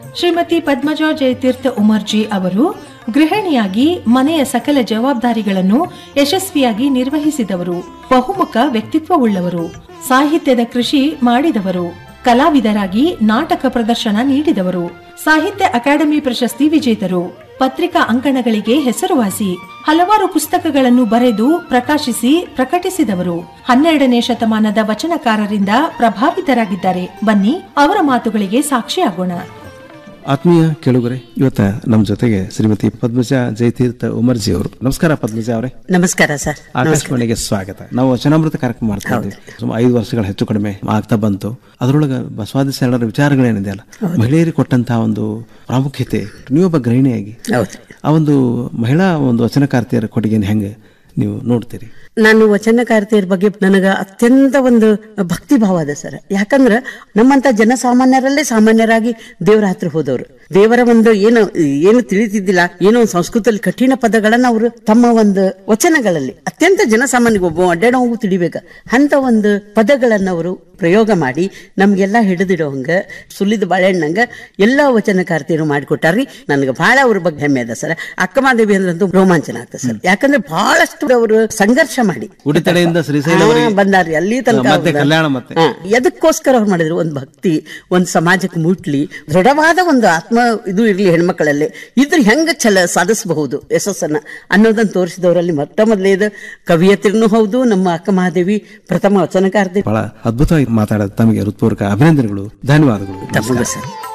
ಶ್ರೀಮತಿ ಪದ್ಮಜಾ ಜಯತೀರ್ಥ ಉಮರ್ಜಿ ಅವರು ಗೃಹಿಣಿಯಾಗಿ ಮನೆಯ ಸಕಲ ಜವಾಬ್ದಾರಿಗಳನ್ನು ಯಶಸ್ವಿಯಾಗಿ ನಿರ್ವಹಿಸಿದವರು ಬಹುಮುಖ ವ್ಯಕ್ತಿತ್ವವುಳ್ಳವರು ಸಾಹಿತ್ಯದ ಕೃಷಿ ಮಾಡಿದವರು ಕಲಾವಿದರಾಗಿ ನಾಟಕ ಪ್ರದರ್ಶನ ನೀಡಿದವರು ಸಾಹಿತ್ಯ ಅಕಾಡೆಮಿ ಪ್ರಶಸ್ತಿ ವಿಜೇತರು ಪತ್ರಿಕಾ ಅಂಕಣಗಳಿಗೆ ಹೆಸರುವಾಸಿ ಹಲವಾರು ಪುಸ್ತಕಗಳನ್ನು ಬರೆದು ಪ್ರಕಾಶಿಸಿ ಪ್ರಕಟಿಸಿದವರು ಹನ್ನೆರಡನೇ ಶತಮಾನದ ವಚನಕಾರರಿಂದ ಪ್ರಭಾವಿತರಾಗಿದ್ದಾರೆ ಬನ್ನಿ ಅವರ ಮಾತುಗಳಿಗೆ ಸಾಕ್ಷಿಯಾಗೋಣ ಆತ್ಮೀಯ ಕೇಳುಗರೆ ಇವತ್ತ ನಮ್ಮ ಜೊತೆಗೆ ಶ್ರೀಮತಿ ಪದ್ಮಜ ಜಯತೀರ್ಥ ಉಮರ್ಜಿ ಅವರು ನಮಸ್ಕಾರ ಪದ್ಮಜ ಅವರೇ ನಮಸ್ಕಾರ ಸರ್ ಆಕಾಶವಾಣಿಗೆ ಸ್ವಾಗತ ನಾವು ವಚನಾಮೃತ ಕಾರ್ಯಕ್ರಮ ಮಾಡ್ತಾ ಇದ್ದೀವಿ ಸುಮಾರು ಐದು ವರ್ಷಗಳ ಹೆಚ್ಚು ಕಡಿಮೆ ಆಗ್ತಾ ಬಂತು ಅದರೊಳಗೆ ಬಸವಾದಿ ಶರಣರ ವಿಚಾರಗಳೇನಿದೆ ಅಲ್ಲ ಮಹಿಳೆಯರಿಗೆ ಕೊಟ್ಟಂತಹ ಒಂದು ಪ್ರಾಮುಖ್ಯತೆ ನೀವೊಬ್ಬ ಗೃಹಿಣಿಯಾಗಿ ಹೌದು ಆ ಒಂದು ಮಹಿಳಾ ಒಂದು ವಚನಕಾರ್ತಿಯರ ಕೊಡುಗೆನ ಹೆಂಗೆ ನೀವು ನೋಡ್ತೀರಿ ನಾನು ವಚನಕಾರ್ತಿಯರ ಬಗ್ಗೆ ನನಗ ಅತ್ಯಂತ ಒಂದು ಭಕ್ತಿ ಭಾವ ಅದ ಸರ್ ಯಾಕಂದ್ರ ನಮ್ಮಂತ ಜನಸಾಮಾನ್ಯರಲ್ಲೇ ಸಾಮಾನ್ಯರಾಗಿ ದೇವರ ಹತ್ರ ಹೋದವರು ದೇವರ ಒಂದು ಏನು ಏನು ತಿಳಿತಿದ್ದಿಲ್ಲ ಏನೋ ಒಂದು ಸಂಸ್ಕೃತದಲ್ಲಿ ಕಠಿಣ ಪದಗಳನ್ನ ಅವರು ತಮ್ಮ ಒಂದು ವಚನಗಳಲ್ಲಿ ಅತ್ಯಂತ ಜನಸಾಮಾನ್ಯ ಒಬ್ಬ ಅಡ್ಡಾಡೋವು ತಿಳಿಬೇಕ ಅಂತ ಒಂದು ಪದಗಳನ್ನ ಅವರು ಪ್ರಯೋಗ ಮಾಡಿ ನಮ್ಗೆಲ್ಲ ಹಿಡಿದಿಡೋಂಗ ಸುಲಿದ ಬಾಳೆಹಣ್ಣಂಗ ಎಲ್ಲಾ ವಚನಕಾರ್ತಿಯರು ಮಾಡಿಕೊಟ್ಟಾರ್ರಿ ನನಗೆ ಬಹಳ ಅವ್ರ ಬಗ್ಗೆ ಹೆಮ್ಮೆ ಅದ ಸರ್ ಅಕ್ಕಮಾದೇವಿ ಅಂದ್ರಂತೂ ರೋಮಾಂಚನ ಆಗ್ತದೆ ಸರ್ ಯಾಕಂದ್ರೆ ಬಹಳಷ್ಟು ಅವರು ಸಂಘರ್ಷ ಮಾಡಿ ಉಡಿತಡೆಯಿಂದ ಶ್ರೀಶೈಲವರೆಗೆ ಹಾ, ಬಂದಾರ್ರಿ ಅಲ್ಲಿ ತನಕ ಮತ್ತೆ ಅವ್ರು ಕಲ್ಯಾಣ ಮತ್ತೆ ಹಾ, ಎದಕ್ಕೋಸ್ಕರ ಅವ್ರು ಮಾಡಿದ್ರು ಒಂದು ಭಕ್ತಿ ಒಂದು ಸಮಾಜಕ್ಕೆ ಮುಟ್ಲಿ ದೃಢವಾದ ಒಂದು ಆತ್ಮ ಇದು ಇರ್ಲಿ ಹೆಣ್ಮಕ್ಳಲ್ಲಿ ಇದ್ರ ಹೆಂಗ ಛಲ ಸಾಧಿಸಬಹುದು ಯಶಸ್ಸನ್ನ ಅನ್ನೋದನ್ನ ತೋರಿಸಿದವರಲ್ಲಿ ಮೊಟ್ಟ ಮೊದಲೇದು ಕವಿಯತ್ರಿನೂ ಹೌದು ನಮ್ಮ ಅಕ್ಕ ಮಹಾದೇವಿ ಪ್ರಥಮ ವಚನಕಾರ್ತಿ ಬಹಳ ಅದ್ಭುತವಾಗಿ ಮಾತಾಡೋದು ತಮಗೆ ಹೃತ್ಪೂರ್ವಕ ಅಭಿನಂದನೆಗಳು ಧನ್ಯವಾದಗಳು ತಮಗೆ ಸರ್